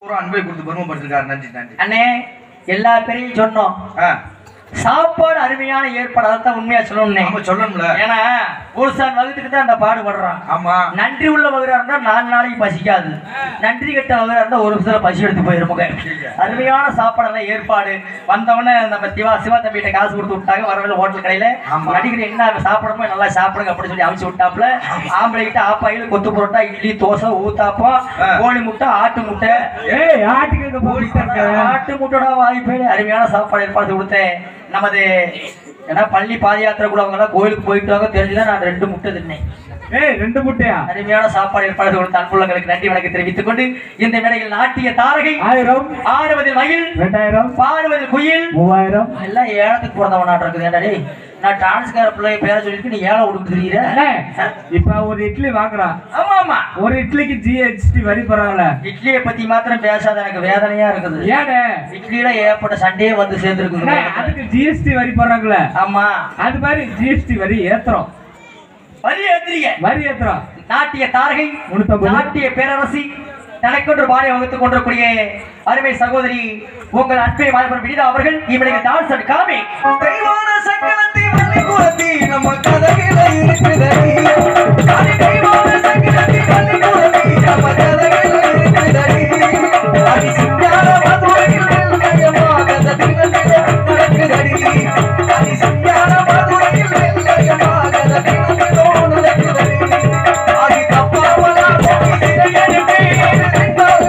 ஒரு அன்பை கொடுத்து பெருமைப்படுத்திருக்காரு நன்றி நன்றி அண்ணே எல்லா பேரையும் சொன்னோம் ஆ, சாப்பாடு அருமையான ஏற்பாடு அதைத்தான் உண்மையா சொல்லணும்னே ஆமா சொல்லணும்ல ஏன்னா ஒரு சார் வகுத்துக்கு தான் அந்த பாடுபடுறான் ஆமா நன்றி உள்ள வகுரா இருந்தா நாலு நாளைக்கு பசிக்காது நன்றி கெட்ட வகுரா இருந்தா ஒரு நிமிஷத்துல பசி எடுத்து போயிருமுங்க அருமையான சாப்பாடெல்லாம் ஏற்பாடு வந்தவொடனே நம்ம சிவா சிவா தம்பிகிட்ட காசு கொடுத்து விட்டாங்க வரவேல ஹோட்டல் கடையில ஆமா. நடிகர் என்ன சாப்பிடணுமோ நல்லா சாப்பிடுங்க அப்படின்னு சொல்லி அனுப்பிச்சு விட்டாப்புல ஆம்பளை கிட்ட ஆப்பாயில் கொத்து புரோட்டா இட்லி தோசை ஊத்தாப்பம் ஆ. கோழி முட்டை ஆட்டு முட்டை ஏய் ஆட்டுக்கு போலி ஆட்டு முட்டோட வாய்ப்பேடு அருமையான சாப்பாடு ஏற்பாடு கொடுத்தேன் நமது ஏன்னா பள்ளி பாத யாத்திரை கூட அவங்க எல்லாம் கோயிலுக்கு போயிட்டு வாங்க தெரிஞ்சுதான் நான் ரெண்டு முட்டை தின்னேன் ஏய் ரெண்டு முட்டையா அருமையான சாப்பாடு ஏற்பாடு கொடுத்த அன்புள்ளங்களுக்கு நன்றி வணக்கம் தெரிவித்துக் கொண்டு இந்த மேடையில் நாட்டிய தாரகை ஆயிரம் ஆறுவதில் மயில் ரெண்டாயிரம் பாடுவதில் குயில் மூவாயிரம் எல்லாம் ஏழத்துக்கு பிறந்தவனாட்டு இருக்குது ஏன்டா டேய் நான் டான்ஸ்கார பிள்ளைய பேர சொல்லிட்டு நீ ஏழை கொடுக்க தெரியுற அண்ணே, இப்ப ஒரு இட்லி வாங்குறான் ஆமா ஆமா ஒரு இட்லிக்கு ஜிஎஸ்டி வரி போறாங்கல்ல இட்லியை பத்தி மாத்திரம் பேசாத எனக்கு வேதனையா இருக்குது ஏனே இட்லியில ஏற்பட்ட சண்டையே வந்து அண்ணே, சேர்ந்துருக்குது அதுக்கு ஜிஎஸ்டி வரி போடுறாங்கல்ல ஆமா அது மாதிரி ஜிஎஸ்டி வரி ஏத்துறோம் வரி ஏத்துறீங்க வரி ஏத்துறோம் நாட்டிய தாரகை முன்னூத்தம்பது. நாட்டிய பேரரசி தனக்கொன்று பானை வகுத்துக் கொண்டிருக்கூடிய அருமை சகோதரி உங்கள் அன்பை வாழ்வர் வினிதா அவர்கள் இவனுக்கு டான்ஸ் அண்ட் காமி தெய்வான சக்கரத்தை வள்ளி குலத்தி நம்ம கதையில இருக்குதடி. அடி தெய்வான சக்கரத்தை வள்ளி குலத்தி நம்ம கதையில இருக்குதடி. அடி சிங்கார மதுரையில் வெள்ளையமாக தினத்தில நடக்குதடி. அடி சிங்கார மதுரையில் வெள்ளையமாக தினத்திலோ நடக்குதடி. அடி தப்பாமலா போய் சிறையெடுப்பே, ரெண்டாவது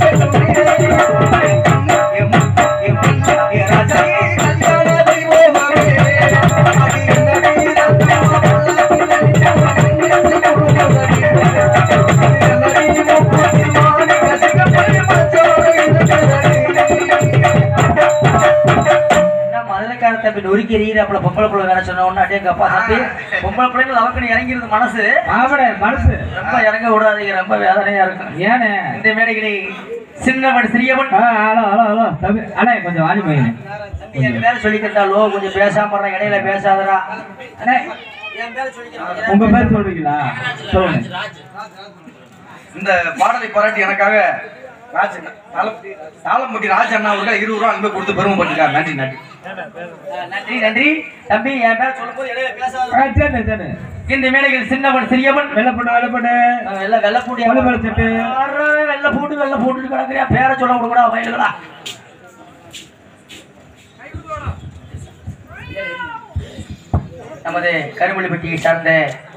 என்ன மதுரைக்கார தம்பி நொறுக்கி எறிகிற அப்பல பொம்பளை பிள்ளை வேற சொன்ன உடனே அடே அப்பா தம்பி பொம்பளை பிள்ளைங்க லவக்கணி இறங்கிருது மனசு ஆமாடே மனசு ரொம்ப இறங்க விடாதீங்க ரொம்ப வேதனையா இருக்கும் ஏனே இந்த மேடைகளை சின்னவன் சிறியவன் ஆ, ஹலோ ஹலோ ஹலோ தம்பி அண்ணே கொஞ்சம் வாடி போயிங்க தம்பி, என் பேரை சொல்லிக்கிட்டாலோ கொஞ்சம் பேசாம இருடா, இடையில பேசாதடா அண்ணே என் பேரை சொல்லிக்கிறேன் உங்க பேர் சொல்றீங்களா சொல்லுங்க இந்த பாடலை பாராட்டி எனக்காக ராஜ் தாளம் தாளம்பட்டி ராஜ் அண்ணா அவர்கள் இருபது ரூபா அன்பை கொடுத்து பெருமைப்பட்டிருக்காரு நன்றி நன்றி நன்றி நன்றி தம்பி என் பேரை சொல்லும்போது இடையில பேசாத ஆ, சரி சரி இந்த மேடைகள் சின்னவன் சிறியவன் வெள்ளப்பண்ணு வெள்ளப்பண்ணு வெள்ள வெள்ள பூடி வெள்ளை வெள்ளை சட்டை. வெள்ள பூட்டு வெள்ள பூட்டு கிடக்குறியா பேரை சொல்ல கொடுக்கூடா வயலுகளா நமது கருமொழிப்பட்டியை சார்ந்த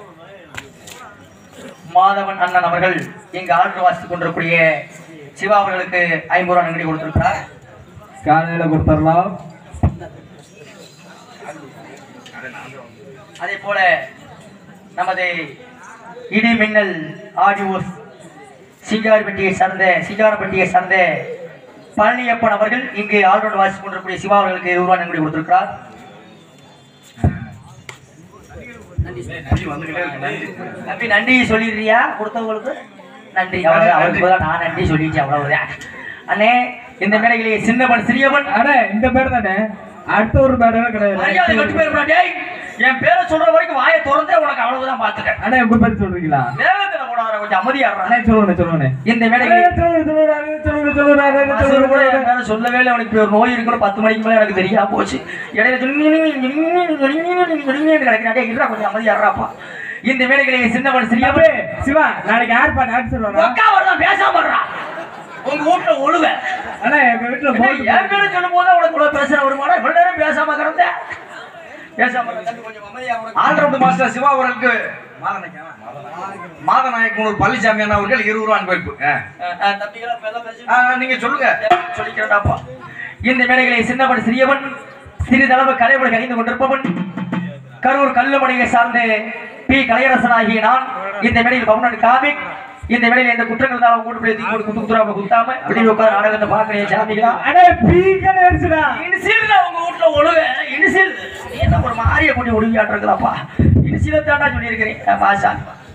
மாதவன் அண்ணன் அவர்கள் இங்கு ஆற்று வாசித்துக் கொண்டிருக்கூடிய சிவா அவர்களுக்கு ஐம்பது ரூபா நன்கொடை கொடுத்திருக்கிறார் காலையில கொடுத்துடலாம் அதே போல நமது இடி மின்னல் ஆடியோஸ் சிங்காரப்பட்டியை சார்ந்த சிங்காரப்பட்டியை சார்ந்த பழனியப்பன் அவர்கள் இங்கு ஆல்ரவுண்ட் வாசித்துக் கொண்டிருக்கூடிய சிவா அவர்களுக்கு இருபது ரூபாய் நன்கொடை கொடுத்திருக்கிறார் நன்றி வந்துகிட்டே இருக்கு நன்றி தம்பி நன்றி சொல்லிடுறியா கொடுத்தவங்களுக்கு நன்றி அவ்வளவு அவருக்கு பதிலா நான் நன்றி சொல்லிட்டேன் அவ்வளவுதான் அண்ணே இந்த மேடையிலே சின்னவன் சிறியவன் அண்ணே இந்த பேர் தானே அடுத்த ஒரு பேர் மரியாதை கட்டு கிடையாது பேர் டேய் என் பேரை சொல்ற வரைக்கும் வாயை திறந்தே உனக்கு அவ்வளவுதான் பாத்துட்டேன் அண்ணே உங்க பேர் சொல்றீங்களா வேகத்துல போடாத கொஞ்சம் அமைதியா இருடா. அண்ணே சொல்லுங்க சொல்லுங்க இந்த மேடையிலே சொல்லுங்க சொல்லுங்க சொல்லுங்க அசல் கூட என் சொல்லுங்க பேரை சொல்லவே இல்லை உனக்கு ஒரு நோய் இருக்குன்னு பத்து மணிக்கு மேலே எனக்கு தெரியாம போச்சு இடையில கிடைக்கிறாடே இருடா கொஞ்சம் அமைதியாடுறாப்பா இந்த மேடைகளை சின்னவன் சிறியவன் சிவா நாளைக்கு யார் பாட்டு ஆட் சொல்லுவாங்க உக்கா வரலாம் பேசாம வர்றா உங்க வீட்டுல ஒழுவ அண்ணா எங்க வீட்டுல போட்டு என் பேரை சொல்லும் போது உனக்கு இவ்வளவு பேசுற வருமானம் இவ்வளவு நேரம் பேசாம கிடந்த பேசாம இருந்த தம்பி கொஞ்சம் அமைதியா உனக்கு ஆல்ரவுண்ட் மாஸ்டர் சிவா அவர்களுக்கு மாதநாயக்கனூர் பழனிசாமி அண்ணா அவர்கள் இருபது ரூபா அன்பளிப்பு ஆ. தம்பிகளை இப்ப எல்லாம் பேசி ஆ, நீங்க சொல்லுங்க சொல்லிக்கிறேன்டாப்பா இந்த மேடைகளை சின்னவன் சிறியவன் சிறிதளவு கலைவன் கணிந்து கொண்டிருப்பவன் கரூர் கல்லுமணியை சார்ந்து பி கலையரசனாகிய நான் இந்த மேடையில் பவுனன் காமிக் இந்த வேலையில எந்த குற்றங்கள் தான் அவங்க கூட தூக்கி குத்து குத்துறாம குத்தாம வெளியே உட்கார நாடகத்தை பாக்குறேன் சாமிகளா அடே பீக்கல அடிச்சுடா இனிசியல் உங்க வீட்டுல ஒழுக இனிசியல் நீ என்ன ஒரு மாறிய கொண்டு ஒழுங்கியாட்டுருக்கலாப்பா இனிசியல தாண்டா சொல்லியிருக்கிறேன் பாஷா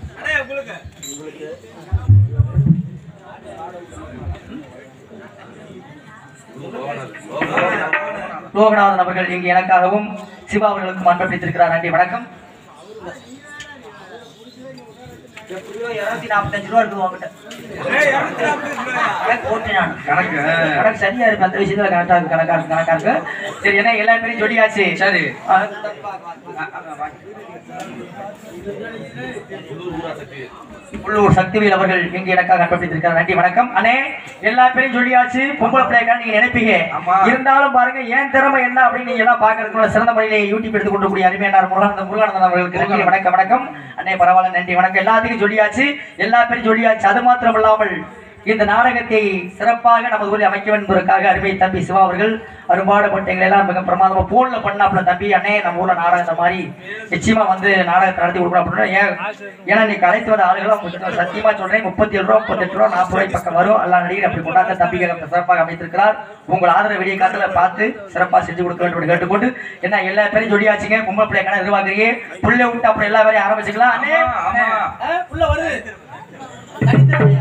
லோகநாதன் அவர்கள் இங்கு எனக்காகவும் சிவா அவர்களுக்கும் அன்பளித்திருக்கிறார் நன்றி வணக்கம் எப்படியோ இருநூத்தி நாற்பத்தஞ்சு ரூபா இருக்குது உங்ககிட்ட கணக்கு போட்டேன் நான். கணக்கு கணக்கு சரியா இருக்கு அந்த விஷயத்துல கரெக்டா இருக்கு கணக்கா இருக்கு கணக்கா இருக்கு சரி என்ன எல்லா பேரையும் சொல்லியாச்சு சரி ஆ, உள்ளூர் சக்திவேல் அவர்கள் இங்க எனக்காக கண்டுபிடித்திருக்கார் நன்றி வணக்கம் அண்ணே எல்லா பேரையும் சொல்லியாச்சு பொம்பளை பிள்ளைக்கான நீங்க நினைப்பீங்க ஆமா. இருந்தாலும் பாருங்க ஏன் திறமை என்ன அப்படின்னு நீங்க எல்லாம் பாக்குறதுக்கு முன்னாடி சிறந்த முறையிலே யூடியூப் எடுத்து கொண்டு கூடிய அருமையான முருகானந்த முருகானந்தன் அவர்களுக்கு நன்றி வணக்கம் வணக்கம் அண்ணே பரவாயில்ல நன்றி வணக்கம் எல்லாத்துக்கும் சொல்லியாச்சு எல்லா பேரும் சொல்லியாச்சு அது மாத்திரம் இல்லாமல் இந்த நாடகத்தை சிறப்பாக நமது ஊரில் அமைக்க வேண்டும் என்பதற்காக அருமை தம்பி சிவா அவர்கள் அரும்பாடுபட்ட எங்களை எல்லாம் மிக பிரமாதமா போன்ல பண்ணாப்புல தம்பி அண்ணே நம்ம ஊர்ல நாடகம் இந்த மாதிரி நிச்சயமா வந்து நாடகத்தை நடத்தி கொடுக்கணும் அப்படின்னா ஏன் ஏன்னா நீ அழைத்து வந்த ஆளுகளும் உங்களுக்கு சத்தியமா சொல்றேன் முப்பத்தி ஏழு ரூபா முப்பத்தெட்டு ரூபா நாற்பது ரூபாய் பக்கம் வரும் எல்லா நடிகர் அப்படி கொண்டாந்த தம்பிகள் சிறப்பாக அமைத்திருக்கிறார் உங்கள் ஆதரவு விடிய காலத்துல பார்த்து சிறப்பா செஞ்சு கொடுக்க வேண்டும் என்று கேட்டுக்கொண்டு என்ன எல்லா பேரையும் சொல்லியாச்சுங்க பொம்பளை பிள்ளை கணக்கு எதிர்பார்க்குறீங்க புள்ள விட்டு அப்புறம் எல்லா வேலையும் ஆரம்பிச்சுக்கலாம் அண்ணே ஆமா, ஆமா. ஆ, புள்ள வருது தனித்திறமையா?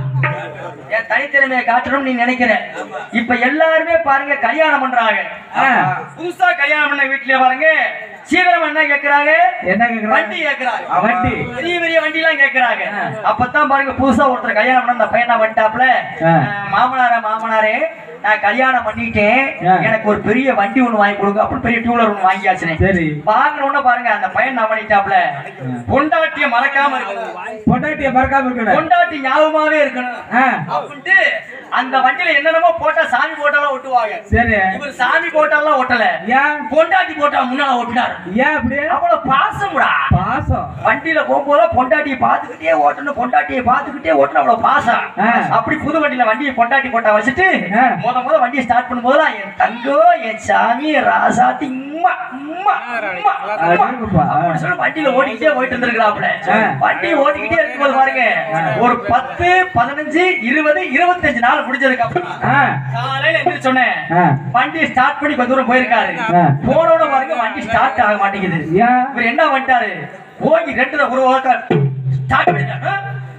என் தனித்திறமையை காட்டணும்னு நீ நினைக்கிற இப்ப எல்லாருமே பாருங்க கல்யாணம் பண்றாங்க ஆ, புதுசா கல்யாணம் பண்ண வீட்டுல பாருங்க சீக்கிரம் என்ன கேக்குறாங்க என்ன கேக்குறாங்க? வண்டி கேக்குறாங்க ஆ, வண்டி. பெரிய பெரிய வண்டி எல்லாம் கேக்குறாங்க அப்பதான் பாருங்க புதுசா ஒருத்தர் கல்யாணம் பண்ண அந்த பையனா வந்துட்டாப்ல ஆ. அஹ், மாமனாரே மாமனாரே நான் கல்யாணம் பண்ணிட்டேன் ஆ. எனக்கு ஒரு பெரிய வண்டி ஒண்ணு வாங்கி கொடுங்க அப்படி பெரிய டூலர் ஒண்ணு வாங்கியாச்சுனே சரி வாங்கின உடனே பாருங்க அந்த பையன் நான் பண்ணிட்டாப்ல பொண்டாட்டிய மறக்காம இருக்கணும் பொண்டாட்டிய மறக்காம இருக்கணும் பொண்டாட்டி ஞாபகமாவே இருக்கணும் ஆ, அப்படின்ட்டு அந்த வண்டியில என்னென்னமோ போட்டா சாமி போட்டாலாம் ஒட்டுவாங்க சரி இவர் சாமி போட்டாலாம் ஒட்டல ஏன் பொண்டாட்டி போட்டா முன்னால ஒட்டினாரு ஏன் அப்படியே அவ்வளவு பாசம்டா பாசம் வண்டியில போகும்போது பொண்டாட்டியை பார்த்துக்கிட்டே ஓட்டணும் பொண்டாட்டியை பார்த்துக்கிட்டே ஓட்டணும் அவ்வளவு பாசம் ஆ. அப்படி புது வண்டியில வண்டியை பொண்டாட்டி போட்டா வச்சுட்டு ஆ. முத முத வண்டியை ஸ்டார்ட் பண்ணும்போதெல்லாம் என் தங்கம் என் சாமி என் ராசாத்தி உம்மா, உம்மா, உம்மா, உம்மா. அடேங்கப்பா. அப்படி சொல்லி வண்டியில ஓட்டிக்கிட்டே போயிட்டு இருந்திருக்கிறாப்ல ஆ. வண்டி ஓட்டிக்கிட்டே இருக்கும்போது பாருங்க ஒரு பத்து பதினஞ்சு இருபது இருபத்தஞ்சு நாள் முடிஞ்சதுக்கு அப்புறம் ஆ, காலையில எந்திரிச்சு சொன்னேன் ஆ. வண்டி ஸ்டார்ட் பண்ணி கொஞ்ச தூரம் போயிருக்காரு ஆ. போனோட பாருங்க வண்டி ஸ்டார்ட் ஆக மாட்டேங்குது ஏன் இவர் என்ன பண்ணிட்டாரு போய் ரெண்டு ஒரு ஸ்டார்ட் பண்ணிட்டாரு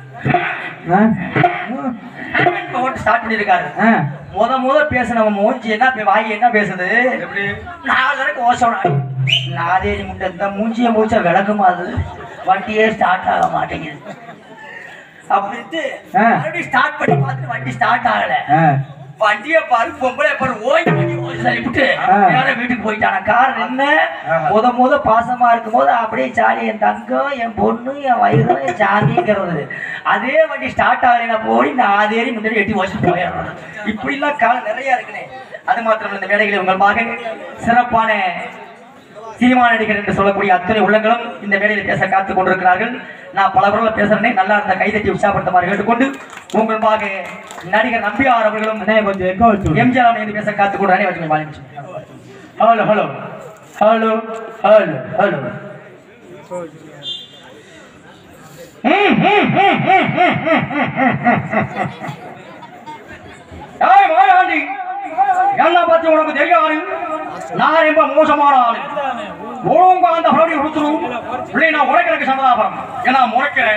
ஆ, ஓட்டு ஸ்டார்ட் பண்ணிருக்காரு ஆ, முத முத பேசின மூஞ்சி என்ன பே- வாய் என்ன பேசுது எப்படி நாலு தடவை ஓசோனா நாதேரி முட்டை இந்த மூஞ்சிய மூச்ச விளக்குமா அது வண்டியே ஸ்டார்ட் ஆக மாட்டேங்குது அப்படின்ட்டு ஆ. மறுபடியும் ஸ்டார்ட் பண்ணி பார்த்துட்டு வண்டி ஸ்டார்ட் ஆகல ஆ, வண்டியை பாரு பொம்பளை பாரு ஓய் வண்டி ஓய் தள்ளிவிட்டு ஆ. நேரா வீட்டுக்கு போயிட்டான காரணம் என்ன முத முத பாசமா இருக்கும்போது அப்படியே ஜாலி என் தங்கம் என் பொண்ணு என் வயிறும் என் சாந்திங்கிறது அதே வண்டி ஸ்டார்ட் ஆகலைன்னா போய் நான் அதேறி முன்னாடி எட்டி வச்சு போயிடுறேன் இப்படிலாம் காலம் நிறைய இருக்குனே அது மாத்திரம் இந்த மேடைகளில் உங்களுக்காக சிறப்பான சினிமா நடிகர் என்று சொல்லக்கூடிய அத்தனை உள்ளங்களும் இந்த மேடையில் பேச காத்துக் கொண்டிருக்கிறார்கள் நான் பல குரல்ல பேசுறேனே நல்லா இருந்த கைதட்டி உற்சாகப்படுத்துமாறு கேட்டுக்கொண்டு உங்களுக்காக நடிகர் நம்பியார் அவர்களும் அண்ணே கொஞ்சம் எக்கோ வச்சு விடு. எம்ஜிஆர் அவர்கள் பேச காத்துக் கொண்டானே வச்சு வாங்கி hello hello hello hello hello ஏய் மாயாண்டி என்ன பத்தி உனக்கு தெரியாது நான் ரொம்ப மோசமான ஆளு ஒழுங்கா அந்த பரவடி கொடுத்துரு இல்லை நான் உடைக்கிறதுக்கு சந்ததாபரம் ஏன்னா முறைக்கிறேன்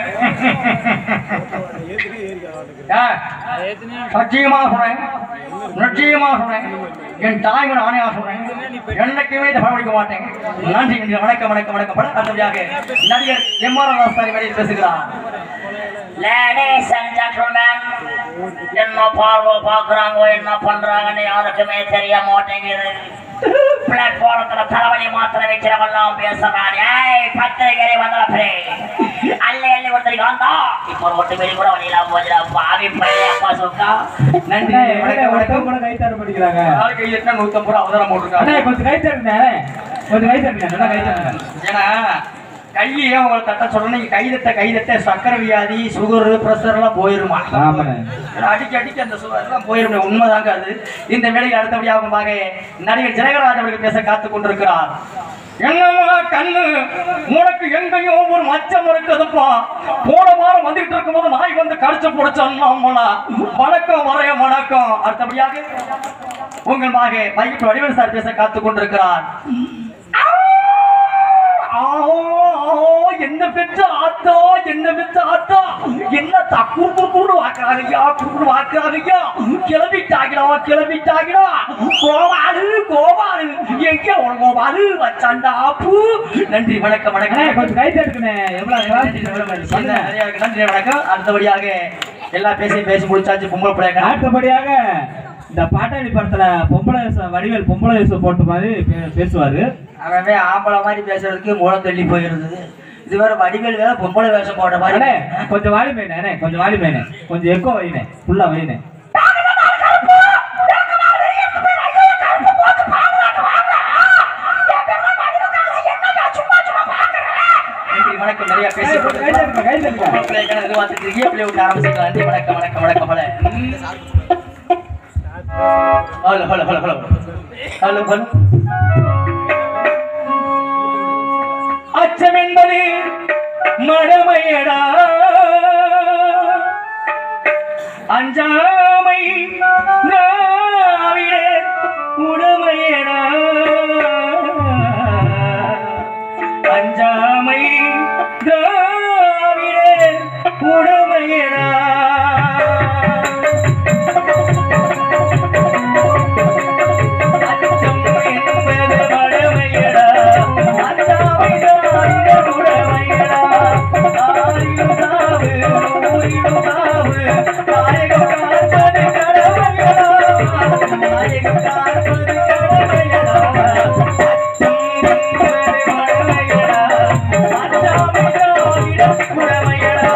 ஏய், சத்தியமா சொல்றேன் நிச்சயமா சொல்றேன் என் தாய்மை நானே சொல்றேன் என்னைக்குமே இதை பரவடிக்க மாட்டேன் நன்றி நன்றி வணக்கம் வணக்கம் வணக்கம் பட அடுத்தபடியாக நடிகர் எம் ஆர் ராஸ்தாரி வெளியில் பேசுகிறார் லேடிஸ் அண்ட் ஜென்டில்மேன் என்ன பார்வை பார்க்குறாங்க என்ன பண்றாங்கன்னு யாருக்குமே தெரிய மாட்டேங்குது பிளாட்ஃபாரத்துல தலைவலி மாத்திரை வைக்கிறவெல்லாம் பேசுறான் ஏய் பத்திரிகை வந்தப்பே அள்ளி அள்ளி கொடுத்துருக்காண்டா இப்போ ஒட்டு வெளி கூட வழியில போச்சுடா பாவி பையன் அப்பா சொக்கா நன்றி அண்ணே, வணக்கம் ஒருத்தன் வணக்கம் கூட கை தர படிக்கிறாங்க நாளைக்கு எத்தனை நூத்தம்பது ரூபா அவதாரம் அண்ணே போட்டிருக்காங்க கொஞ்சம் கை தருங்க கொஞ்சம் கை தருங்க நல்லா கை தருங்க ஏன்னா கையை ஏன் உங்களை தட்ட சொல்லணும் நீங்க கைதட்ட கைதட்ட சக்கரை வியாதி சுகர் பிரஷர் எல்லாம் போயிருமா ஆமாண்ணே அடிக்க அடிக்க அந்த சுகர் எல்லாம் போயிரும் உண்மைதாங்க அது இந்த வேலையில் அடுத்தபடியாக பாக நடிகர் ஜெயகராஜ் அவர்கள் பேச காத்துக் கொண்டிருக்கிறார் என்னம்மா கண்ணு உனக்கு எங்கேயும் ஒரு மச்சம் இருக்குதுப்பா போன வாரம் வந்துட்டு இருக்கும்போது நாய் வந்து கடிச்சு பிடிச்சோம்னா வணக்கம் வரைய வணக்கம் அடுத்தபடியாக உங்கள் மாக வைகிட்டு வடிவேல் சார் பேச காத்துக் கொண்டிருக்கிறார் ஆ, என்ன பெற்ற ஆத்தா என்ன பெற்ற ஆத்தா என்ன தக்குறு குறுக்குறு வாக்குறாங்கய்யா குறுக்குறு வாக்குறாங்கய்யா கிளம்பிட்டாங்கடா கிளம்பிட்டாங்கடா கோபாலு கோபாலு எங்க உன் கோபாலு வச்சாண்டா பூ நன்றி வணக்கம் அண்ணே, வணக்கம் கொஞ்சம் கை தட்டுக்கண்ணே எவ்வளவு நன்றி நேரம் நன்றி வணக்கம் அடுத்தபடியாக எல்லா பேசி பேசி முடிச்சாச்சு பொம்பளை பிள்ளைங்க அடுத்தபடியாக இந்த பாட்டாளி படத்துல பொம்பளை வேஷம் வடிவேல் பொம்பளை வேஷம் போட்ட மாதிரி பே- பேசுவாரு அவன் ஆம்பளை மாதிரி பேசுறதுக்கு மூலம் தள்ளி போயிருந்தது இது வேற வடிவேல் வேற பொம்பளை வேஷம் போட்ட மாதிரி அண்ணே கொஞ்சம் வாலி மேனே அண்ணே கொஞ்சம் வாலி மேனே கொஞ்சம் எக்கோ வைனே ஃபுல்லா வைனே நன்றி வணக்கம் நிறைய பேசி கை தட்டுங்க கை தட்டுங்க எதிர்பார்த்துட்டு இருக்கீங்க பிள்ளை விட்டு ஆரம்பிச்சுக்கலாம் நன்றி வணக்கம் வணக்கம் வணக்கம் பல hello hello hello hello hello hello அச்சம் என்பது மடமையடா அஞ்சாமை நாவிட உடமையடா அஞ்சாமை திராவிட உடமையடா அச்சம் என்பது மடமையடா அஞ்சாமை திராவிட உடமையடா ஆரியும் சாவு ஊரிலும் சாவு நாயகம் காப்பது கடமையடா நாயகம் காப்பது கடமையடா அச்சம் என்பது மடமையடா அஞ்சாமை திராவிட உடமையடா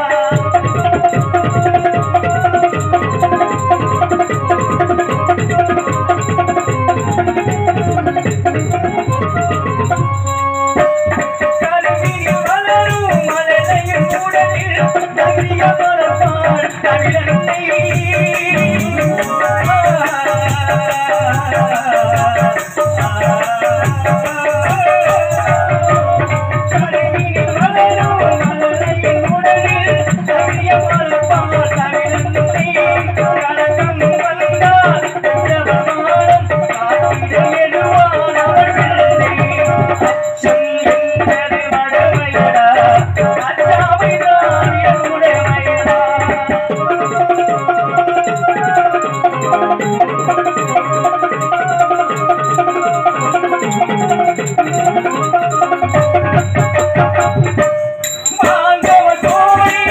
கருவியில் வளரும் மலரையும் உடலில் தங்கிய மலர்பால் தமிழன்னை. கருவியில் வளரும் மலரையும் உடலில் தங்கிய மலர்பால் தமிழன்னை. கலக்கம் வந்தால் உறவமானம் காத்திட எழுவான் அவள் பிள்ளை. அச்சம் என்பது மடமையடா அச்சாமைதான் என் உடைமையடா மாந்தவன் கோடி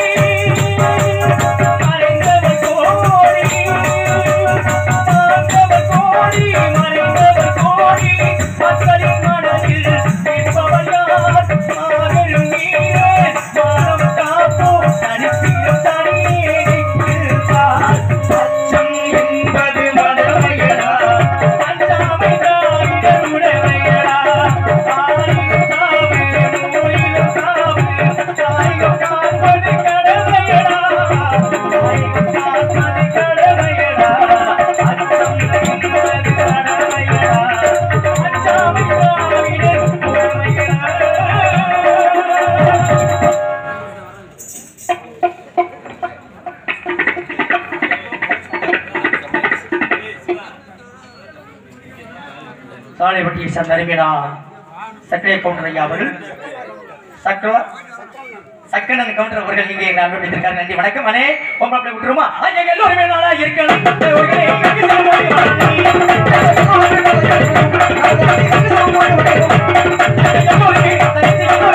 மறைந்தவன் கோடி மாந்தவன் கோடி மறைந்தவன் கோடி மக்களின் மனதில் நிற்பவன் யார் மாபெரும் வீரன் மானம் காப்போம் தனித்திலும் தனியே நிற்கிறார் அச்சம் என்பது மடமையடா அஞ்சாமை திராவிடன் உடைமையடா ஆயிரம் சாவு நோயிலும் சாவு தாயகம் காப்பது கடமையடா தாயகம் காப்பது கடமையடா அச்சம் என்பது கடமையடா அஞ்சாமை திராவிடன் உடைமையடா சாலைப்பட்டியை சேர்ந்த அருமையா சக்கரை கவுண்டர் ஐயா அவர்கள் சக்கர சக்கரன் கவுண்டர் அவர்கள் இங்கே எங்க அனுப்பித்திருக்காரு நன்றி வணக்கம் அனே உங்களை அப்படி விட்டுருமா ஐயா எல்லோருமே நாளா இருக்கணும் ஒருவரே எங்கு செல்வோம் வாருங்கள். எல்லோருமே தனித்து